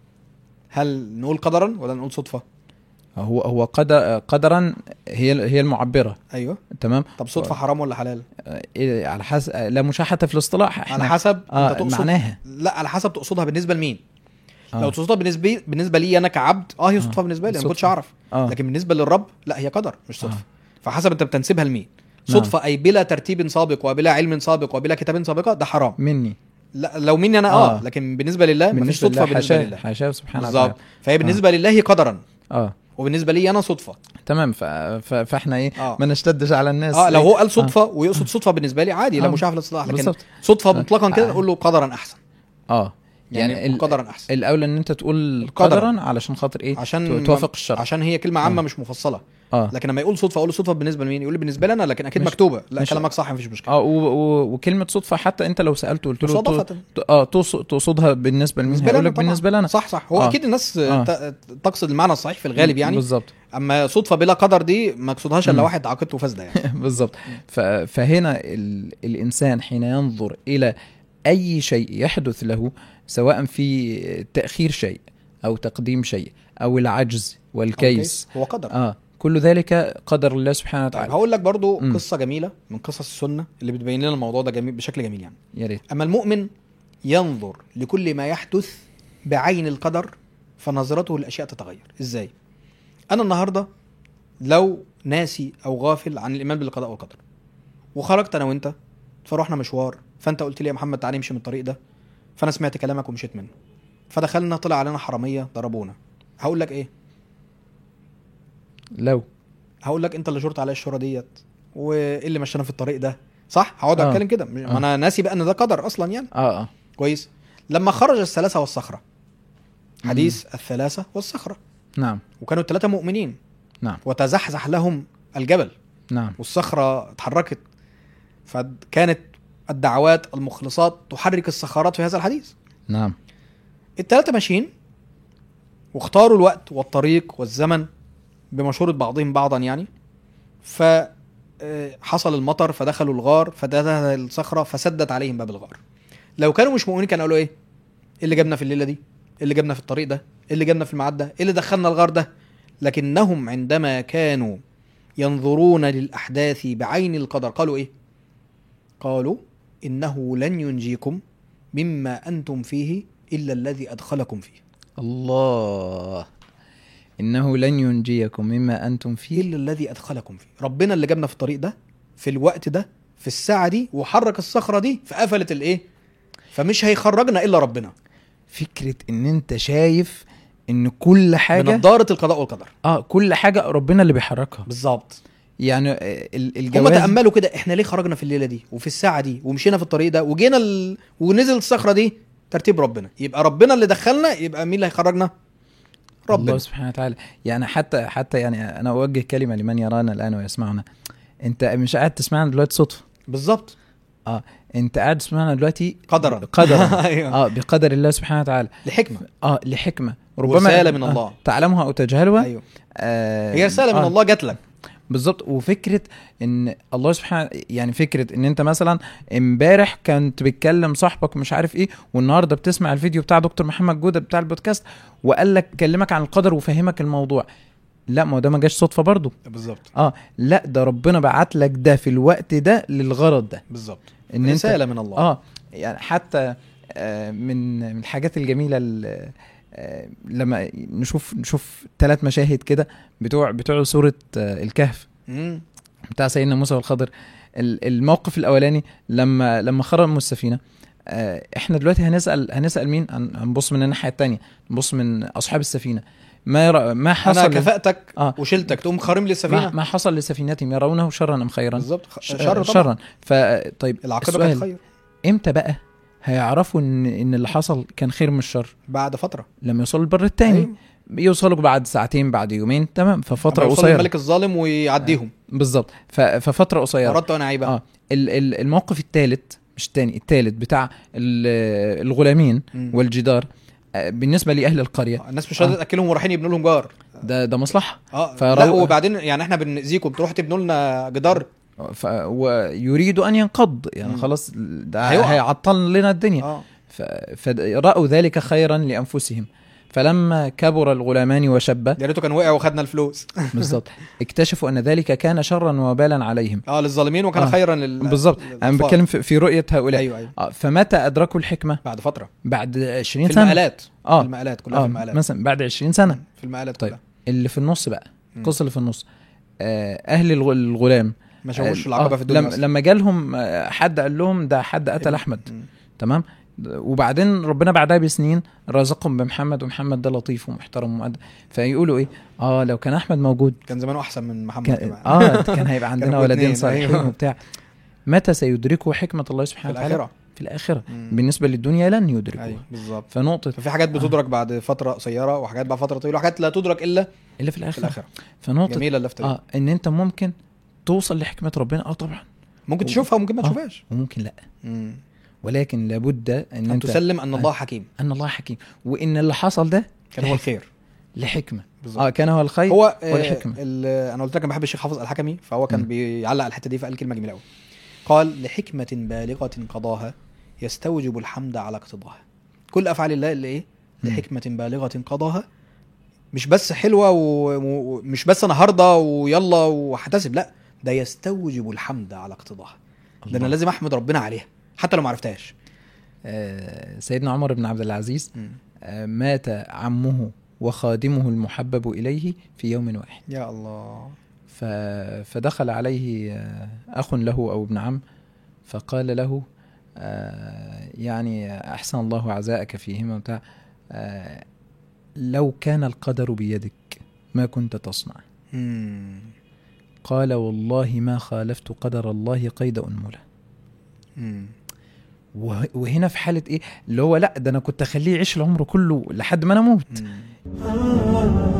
هل نقول قدرا ولا نقول صدفه هو هو قدر قدرا هي هي المعبره ايوه تمام طب صدفه حرام ولا حلال آه، إيه، على حسب لا مشاحه في الاصطلاح على احنا حسب اه انت تقصد معناها لا على حسب تقصدها بالنسبه لمين آه. لو تقصدها بالنسبه بالنسبه لي انا كعبد اه هي صدفه بالنسبه لي انا ما كنتش صدفة. اعرف اه لكن بالنسبه للرب لا هي قدر مش صدفه آه. فحسب انت بتنسبها لمين نعم. صدفه اي بلا ترتيب سابق وبلا علم سابق وبلا كتاب سابقه ده حرام مني لا لو مني انا اه, آه. لكن بالنسبه لله مفيش بالنسبه صدفه لله بالنسبه حاشاه لله حاشاه سبحانه بالظبط وتعالى فهي بالنسبه لله قدرا اه وبالنسبه لي انا صدفه تمام ف... ف... فاحنا ايه اه ما نشتدش على الناس اه لو إيه؟ هو قال صدفه ويقصد صدفه بالنسبه لي عادي لا آه. مشاهده الاصطلاح لكن بالظبط صدفه آه. مطلقا كده آه. نقول له قدرا احسن اه يعني, يعني ال- قدرا احسن الاولى ان انت تقول قدراً. قدرا علشان خاطر ايه عشان توافق الشرع عشان هي كلمه عامه آه. مش مفصله اه لكن لما يقول صدفه اقول له صدفه بالنسبه لمين يقول لي بالنسبه لي انا لكن اكيد مش- مكتوبه لا مش- كلامك صح مفيش مشكله اه و... و... وكلمه صدفه حتى انت لو سالته قلت له مصادفه ت- اه تقصد- تقصدها بالنسبه لمين بالنسبه هيقول لنا لك طبعاً. بالنسبه لنا صح صح هو آه. اكيد الناس آه. ت- تقصد المعنى الصحيح في الغالب يعني بالظبط اما صدفه بلا قدر دي ما يقصدهاش الا مم. واحد عقيدته فاسده يعني بالظبط ف... فهنا ال... الانسان حين ينظر الى اي شيء يحدث له سواء في تاخير شيء او تقديم شيء او العجز والكيس أوكي. هو قدر اه كل ذلك قدر الله سبحانه طيب وتعالى هقول لك برضو مم. قصه جميله من قصص السنه اللي بتبين لنا الموضوع ده جميل بشكل جميل يعني يا ريت اما المؤمن ينظر لكل ما يحدث بعين القدر فنظرته للاشياء تتغير ازاي انا النهارده لو ناسي او غافل عن الايمان بالقضاء والقدر وخرجت انا وانت فروحنا مشوار فانت قلت لي يا محمد تعالى نمشي من الطريق ده فانا سمعت كلامك ومشيت منه فدخلنا طلع علينا حراميه ضربونا هقول لك ايه لو هقول لك انت اللي شرط عليا الشوره ديت وايه اللي مشانا في الطريق ده صح هقعد آه. اتكلم كده مش- ما آه. انا ناسي بقى ان ده قدر اصلا يعني اه اه كويس لما خرج الثلاثه والصخره حديث الثلاثه والصخره نعم وكانوا الثلاثه مؤمنين نعم وتزحزح لهم الجبل نعم والصخره اتحركت فكانت الدعوات المخلصات تحرك الصخرات في هذا الحديث نعم الثلاثه ماشيين واختاروا الوقت والطريق والزمن بمشورة بعضهم بعضا يعني ف آه، حصل المطر فدخلوا الغار فدخل الصخره فسدت عليهم باب الغار لو كانوا مش مؤمنين كانوا قالوا ايه ايه اللي جابنا في الليله دي ايه اللي جابنا في الطريق ده ايه اللي جابنا في الميعاد ده ايه اللي دخلنا الغار ده لكنهم عندما كانوا ينظرون للاحداث بعين القدر قالوا ايه قالوا انه لن ينجيكم مما انتم فيه الا الذي ادخلكم فيه الله انه لن ينجيكم مما انتم فيه الا الذي ادخلكم فيه ربنا اللي جابنا في الطريق ده في الوقت ده في الساعه دي وحرك الصخره دي فقفلت الايه فمش هيخرجنا الا ربنا فكره ان انت شايف ان كل حاجه بنضاره القضاء والقدر اه كل حاجه ربنا اللي بيحركها بالظبط يعني آه، ال- هم الجواز تاملوا كده احنا ليه خرجنا في الليله دي وفي الساعه دي ومشينا في الطريق ده وجينا ال... ونزل الصخره دي ترتيب ربنا يبقى ربنا اللي دخلنا يبقى مين اللي هيخرجنا ربنا الله سبحانه وتعالى يعني حتى حتى يعني انا اوجه كلمه لمن يرانا الان ويسمعنا انت مش قاعد تسمعنا دلوقتي صدفه بالظبط انت قاعد تسمعنا دلوقتي قدرا قدرا ايوه اه بقدر الله سبحانه وتعالى لحكمه اه لحكمه ورسالة من آه الله. تعلمها او تجهلها ايوه آه هي رساله من آه الله جات لك بالظبط وفكره ان الله سبحانه يعني فكره ان انت مثلا امبارح كنت بتكلم صاحبك مش عارف ايه والنهارده بتسمع الفيديو بتاع دكتور محمد جوده بتاع البودكاست وقال لك كلمك عن القدر وفهمك الموضوع لا ما هو ده ما جاش صدفه برضه بالظبط اه لا ده ربنا بعت لك ده في الوقت ده للغرض ده بالظبط ان انت رساله من الله اه يعني حتى آه من من الحاجات الجميله ال- آه لما نشوف نشوف ثلاث مشاهد كده بتوع بتوع سوره آه الكهف مم. بتاع سيدنا موسى والخضر ال- الموقف الاولاني لما لما خرجوا من السفينه آه، احنا دلوقتي هنسال هنسال مين هن- هنبص من الناحيه الثانيه نبص من اصحاب السفينه ما يرى ما انا حصل كفأتك آه. وشلتك تقوم خارم لي ما, السفينه ما حصل لسفينتهم يرونه شرا ام خيرا بالظبط خ- ش- شر طبعا شرا فطيب العاقبه كانت السؤال خير امتى بقى هيعرفوا ان ان اللي حصل كان خير من الشر بعد فتره لما يوصلوا البر الثاني أيوة. يوصلوا بعد ساعتين بعد يومين تمام ففتره أما يوصل قصيره الملك الظالم ويعديهم بالظبط ف- ففتره قصيره اردت ان اعيبها اه ال- ال- الموقف الثالث مش الثاني الثالث بتاع ال- الغلامين مم. والجدار آه، بالنسبه لاهل القريه آه، الناس مش راضيه آه. تاكلهم ورايحين يبنوا لهم جار ده ده مصلحه اه فرو- لا وبعدين يعني احنا بنأذيكم تروحوا تبنوا لنا جدار ف ويريد ان ينقض يعني مم. خلاص ده هيقع. هيعطل لنا الدنيا اه ف- فرأوا ذلك خيرا لانفسهم فلما كبر الغلامان وشبا يا ريته كان وقع وخدنا الفلوس بالظبط اكتشفوا ان ذلك كان شرا وبالا عليهم اه للظالمين وكان آه. خيرا لل بالظبط انا للكفار. بتكلم في في رؤيه هؤلاء ايوه ايوه آه، فمتى ادركوا الحكمه بعد فتره بعد 20 في سنه المقالات في اه المقالات كلها في اه المقالات مثلا بعد 20 سنه في المقالات طيب. كلها اللي في النص بقى مم. القصه اللي في النص آه، اهل الغ- الغلام ما شافوش آه، العقبه آه، في الدنيا لما, أصلاً. لما جالهم آه، حد قال لهم ده حد قتل ابن- احمد مم. تمام وبعدين ربنا بعدها بسنين رزقهم بمحمد ومحمد ده لطيف ومحترم ومؤدب فيقولوا ايه اه لو كان احمد موجود كان زمانه احسن من محمد كان كمان اه كان هيبقى عندنا كانوا ولدين اتنين، صالحين أيوه. وبتاع متى سيدركوا حكمه الله في سبحانه وتعالى الاخره في الاخره مم. بالنسبه للدنيا لن يدركوا ايوه بالظبط فنقطه ففي حاجات بتدرك بعد فتره قصيره وحاجات بعد فتره طويله وحاجات لا تدرك الا الا في في الاخره الاخره فنقطه جميله اللفته دي اه ان انت ممكن توصل لحكمه ربنا اه طبعا ممكن تشوفها وممكن ما آه. تشوفهاش وممكن لا مم. ولكن لابد ان ان انت تسلم ان الله حكيم ان الله حكيم وان اللي حصل ده كان هو الخير لحكمه بالظبط اه كان هو الخير هو آه، والحكمة. ال- انا قلت لك انا بحب الشيخ حافظ الحكمي فهو كان مم. بيعلق على الحته دي فقال كلمه جميله قوي قال لحكمه بالغه قضاها يستوجب الحمد على اقتضاها كل افعال الله اللي ايه مم. لحكمه بالغه قضاها مش بس حلوه و- و- ومش بس انا هرضى ويلا وهحتسب لا ده يستوجب الحمد على اقتضاها ده انا الله. لازم احمد ربنا عليها حتى لو ما عرفتهاش آه سيدنا عمر بن عبد العزيز آه مات عمه وخادمه المحبب اليه في يوم واحد يا الله ف... فدخل عليه آه، اخ له او ابن عم فقال له آه، يعني احسن الله عزاءك فيهما بتاع آه، لو كان القدر بيدك ما كنت تصنع مم. قال والله ما خالفت قدر الله قيد انمله مم. وه- وهنا في حاله ايه اللي هو لا ده انا كنت اخليه يعيش العمر كله لحد ما انا اموت مم.